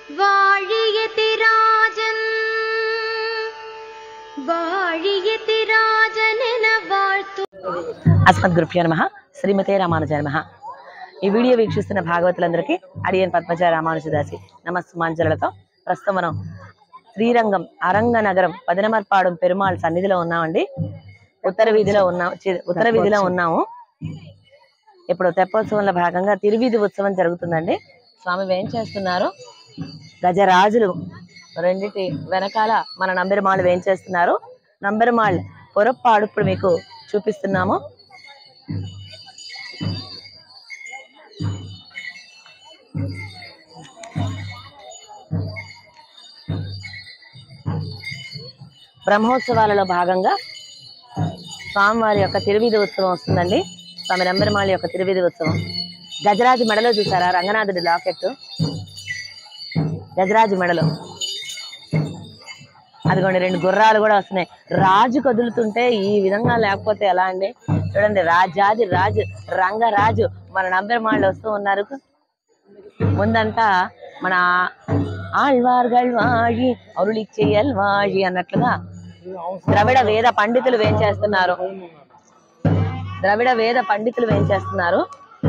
வாழியதி ராஜன் வாழியதி ராஜனென வாழ்த்து అస్మద్గురుభ్యో నమ శ్రీమతే రామానుజాయ నమ ఈ వీడియో వీక్షిస్తున్న భాగవతులందరికీ అడియన్ పద్మజ రామానుజదాసి నమస్సుమాంజలతో ప్రస్తుతం మనం శ్రీరంగం అరంగ నగరం పదినమర్పాడు పెరుమాళ్ సన్నిధిలో ఉన్నామండి ఉత్తర వీధిలో ఉన్నాం చి- ఉత్తర వీధిలో ఉన్నాము ఇప్పుడు తెప్పోత్సవంలో భాగంగా తిరువీధి ఉత్సవం జరుగుతుందండి స్వామి ఏం చేస్తున్నారు గజరాజులు రెండిటి వెనకాల మన నంబెరమాళ్ళు వేం చేస్తున్నారు నంబెరమాళ్ పొరపాడు ఇప్పుడు మీకు చూపిస్తున్నాము బ్రహ్మోత్సవాలలో భాగంగా స్వామివారి యొక్క తిరువీధి ఉత్సవం వస్తుందండి స్వామి నంబెరమాళి యొక్క తిరువీధి ఉత్సవం గజరాజు మెడలో చూసారా రంగనాథుడి లాకెట్ గజరాజు మెడలో అదిగోండి రెండు గుర్రాలు కూడా వస్తున్నాయి రాజు కదులుతుంటే ఈ విధంగా లేకపోతే ఎలా అండి చూడండి రాజాది రాజు రంగరాజు మన నంబెరమాళ్ళు వస్తూ ఉన్నారు ముందంతా మన ఆళ్వార్గల్ వాഴി అరుళిచ్చేయల్ వాഴి అన్నట్లుగా ద్రవిడ వేద పండితులు ఏం చేస్తున్నారు ద్రవిడ వేద పండితులు ఏం చేస్తున్నారు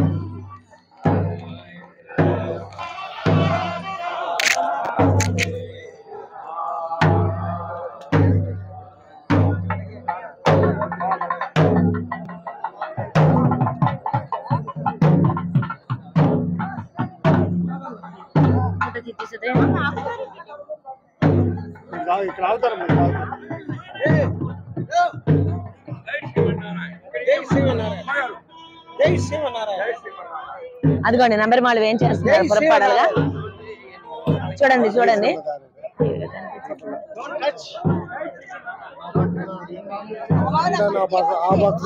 ఇక్కడ ఆగుతారు మీరు ఆగుతారు. అదిగోండి నంబెరమాళ్ళు ఏం చేస్తున్నారు పొరపాడాలుగా చూడండి చూడండి ఆ పక్క ఆ పక్క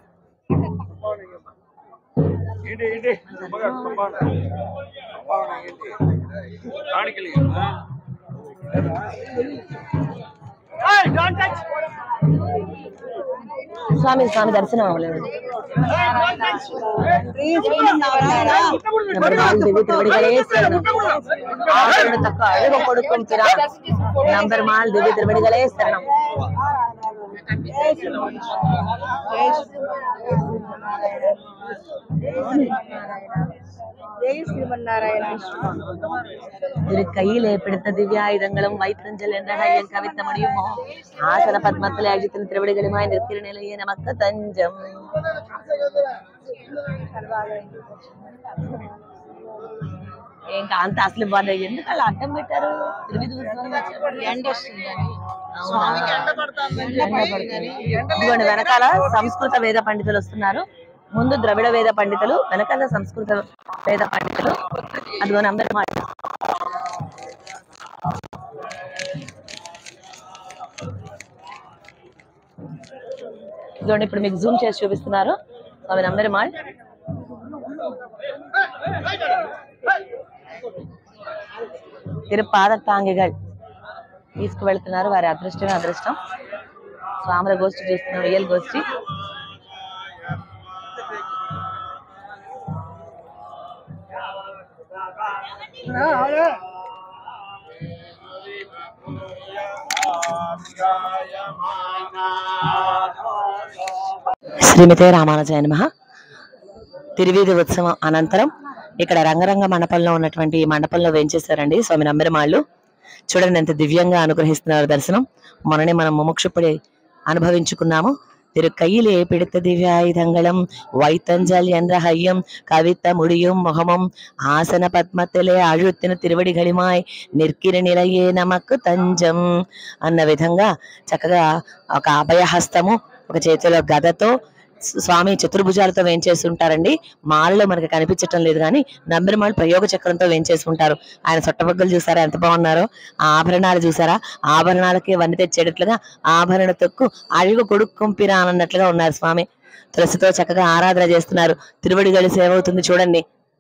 స్వామి స్వామి దర్శనం అవ్వలేదు నంబెరమాళ్ళు దివ్య తిరువడిగలే శరణం. ఆదరణ తక్క అడుగు కొడుకుంటురా నంబెరమాళ్ళు దివ్య తిరువడిగలే శరణం திரு கையிலே பிடித்த திவ்யாயுதங்களும் வைத்தஞ்சல் என்ற கையில் கவித்த முடியுமோ ஆசன பத்மத்தில் அழித்தின் திருவிடுகளுமாய் நிற்கிற நிலையே நமக்கு தஞ்சம் ఇంకా అంత అసలు వాళ్ళు ఎందుకు అలా అడ్డం పెట్టారు తిరువిధి ఉత్సవం వచ్చేప్పుడు ఎండ వస్తుందని ఇదిగోండి వెనకాల సంస్కృత వేద పండితులు వస్తున్నారు ముందు ద్రవిడ వేద పండితులు వెనకాల సంస్కృత వేద పండితులు అదిగోని అందరూ మాట ఇదిగోండి ఇప్పుడు మీకు జూమ్ చేసి చూపిస్తున్నారు స్వామి నంబర్ మాల్ తిరుపాదతాంగిగల్ తీసుకువెళ్తున్నారు వారి అదృష్టమే అదృష్టం స్వాముల గోష్ఠి చేస్తున్నారు ఇయల్ గోష్ఠి శ్రీమతే రామానుజాయ నమః తిరువీధి ఉత్సవం అనంతరం ఇక్కడ రంగరంగ మండపంలో ఉన్నటువంటి ఈ మండపంలో వేంచేశారండి స్వామి నంబెరమాళ్ళు చూడండి ఎంత దివ్యంగా అనుగ్రహిస్తున్నారు దర్శనం మొన్ననే మనం ముముక్షుపడి అనుభవించుకున్నాము திரு கையிலே பிடித்த திவ்யாயுதங்களும் வைத்தஞ்சல் என்ற ஹையம் கவித்த முடியும் முகமும் ஆசன பத்மத்திலே అழுత్తిన తిరువడిగలిమాయ్ నిర్కిర నిలయే నమకు తంజం అన్న విధంగా చక్కగా ఒక అభయహస్తము ఒక చేతిలో గదతో స్వామి చతుర్భుజాలతో వేంచేస్తుంటారండి మాలలో మనకి కనిపించటం లేదు కానీ నంబిరమాళ్ళు ప్రయోగ చక్రంతో వేంచేసుకుంటారు ఆయన సొట్టబగ్గలు చూసారా ఎంత బాగున్నారో ఆ ఆభరణాలు చూసారా ఆభరణాలకి వన్ని తెచ్చేటట్లుగా ఆభరణ తొక్కు అడుగు కొడుక్కుంపిరా అన్నట్లుగా ఉన్నారు స్వామి తులసితో చక్కగా ఆరాధన చేస్తున్నారు తిరువడిగలి సేవ అవుతుంది చూడండి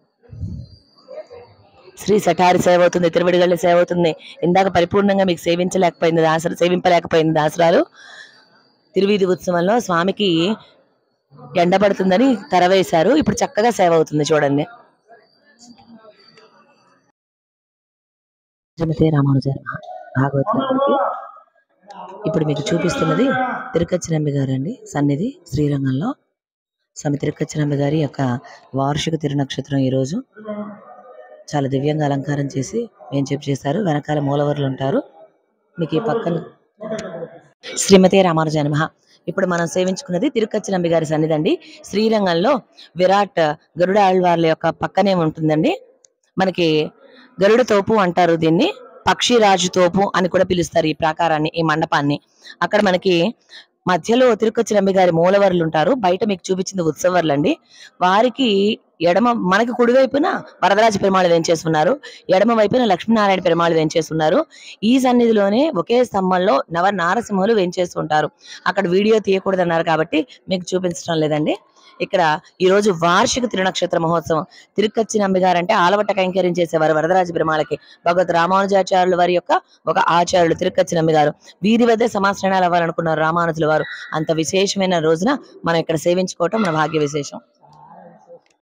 శ్రీ సఠారి సేవ అవుతుంది తిరువడిగళ్ళ సేవ అవుతుంది ఇందాక పరిపూర్ణంగా మీకు సేవించలేకపోయింది దాసరు సేవింపలేకపోయింది దాసరాలు తిరువీధి ఉత్సవంలో స్వామికి ఎండబడుతుందని తెరవేశారు ఇప్పుడు చక్కగా సేవ అవుతుంది చూడండి శ్రీమతి రామానుజారి మహా భాగవతానికి ఇప్పుడు మీకు చూపిస్తున్నది తిరుకచ్చినమ్మి గారు అండి సన్నిధి శ్రీరంగంలో స్వామి తిరుకచ్చినమ్మి గారి యొక్క వార్షిక తిరునక్షత్రం ఈరోజు చాలా దివ్యంగా అలంకారం చేసి ఏం చెప్పి చేశారు వెనకాల మూలవర్లు ఉంటారు మీకు ఈ పక్కన శ్రీమతి రామానుజాని మహా ఇప్పుడు మనం సేవించుకున్నది తిరుకచ్చినమ్మి గారి సన్నిధి అండి శ్రీరంగంలో విరాట్ గరుడ ఆళ్వార్ల యొక్క పక్కనే ఉంటుందండి మనకి గరుడ తోపు అంటారు దీన్ని పక్షిరాజు తోపు అని కూడా పిలుస్తారు ఈ ప్రాకారాన్ని ఈ మండపాన్ని అక్కడ మనకి మధ్యలో తిరుకొచ్చినమ్మి గారి మూలవర్లు ఉంటారు బయట మీకు చూపించింది ఉత్సవర్లు అండి వారికి ఎడమ మనకి కుడివైపున వరదరాజ పెరుమాళ్ వేంచేస్తున్నారు ఎడమ వైపున లక్ష్మీనారాయణ పెరుమాళ్ వేంచేస్తున్నారు ఈ సన్నిధిలోనే ఒకే స్తంభంలో నవ నారసింహులు వేంచేస్తుంటారు అక్కడ వీడియో తీయకూడదన్నారు కాబట్టి మీకు చూపించడం లేదండి ఇక్కడ ఈ రోజు వార్షిక తిరునక్షత్ర మహోత్సవం తిరుక్కచ్చి నమ్మిగారు అంటే ఆలవట్ట కైంకర్యం చేసేవారు వరదరాజ పెరుమాళకి భగవత్ రామానుజాచార్యుల వారి యొక్క ఒక ఆచార్యులు తిరుక్కచ్చి నమ్మిగారు వీరి వద్ద సమాశ్రయాలు అవ్వాలనుకున్నారు రామానుజుల వారు అంత విశేషమైన రోజున మనం ఇక్కడ సేవించుకోవటం మన భాగ్య విశేషం